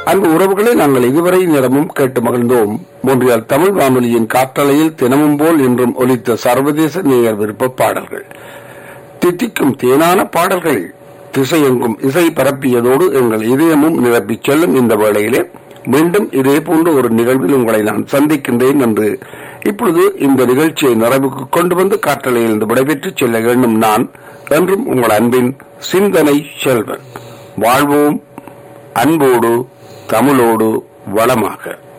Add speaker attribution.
Speaker 1: அன்பு உறவுகளை நாங்கள் இதுவரை நேரமும் கேட்டு மகிழ்ந்தோம் மூன்றியால் தமிழ் வானொலியின் காற்றலையில் தினமும் போல் இன்றும் ஒலித்த சர்வதேச நேயர் விருப்ப பாடல்கள் தித்திக்கும் தேனான பாடல்கள் திசையெங்கும் இசை பரப்பியதோடு எங்கள் இதயமும் நிரப்பிச் செல்லும் இந்த வேளையிலே மீண்டும் இதே போன்ற ஒரு நிகழ்வில் உங்களை நான் சந்திக்கின்றேன் என்று இப்பொழுது இந்த நிகழ்ச்சியை நிறைவுக்கு கொண்டு வந்து காற்றலையிலிருந்து விடைபெற்று செல்ல வேண்டும் நான் என்றும் உங்கள் அன்பின் சிந்தனை செல்வன் வாழ்வோம் அன்போடு தமிழோடு வளமாக